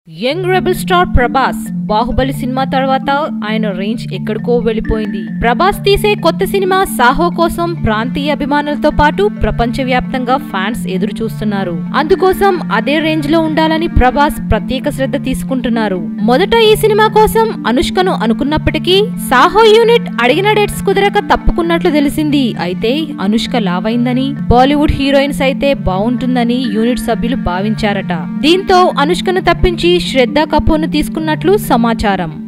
young rebel star Prabhas Baahubali సినిమా తర్వాత ఆయన రేంజ్ ఎక్కడికో వెళ్ళిపోయింది ప్రభాస్ తీసే కొత్త సినిమా సాహో కోసం ప్రాంతీయ అభిమానులతో పాటు ప్రపంచవ్యాప్తంగా ఫ్యాన్స్ ఎదురు చూస్తున్నారు అందుకోసం అదే రేంజ్ లో ఉండాలని ప్రభాస్ ప్రత్యేక శ్రద్ధ తీసుకుంటున్నారు మొదట ఈ సినిమా కోసం అనుష్కను అనుకున్నప్పటికీ సాహో యూనిట్ అడిగిన డేట్స్ కుదరక తప్పుకున్నట్లు తెలిసింది అయితే అనుష్క లావైందని బాలీవుడ్ హీరోయిన్స్ అయితే బాగుంటుందని యూనిట్ సభ్యులు భావించారట దీంతో అనుష్కను తప్పించి శ్రద్ధ కపూర్ను తీసుకున్నట్లు సమాచారం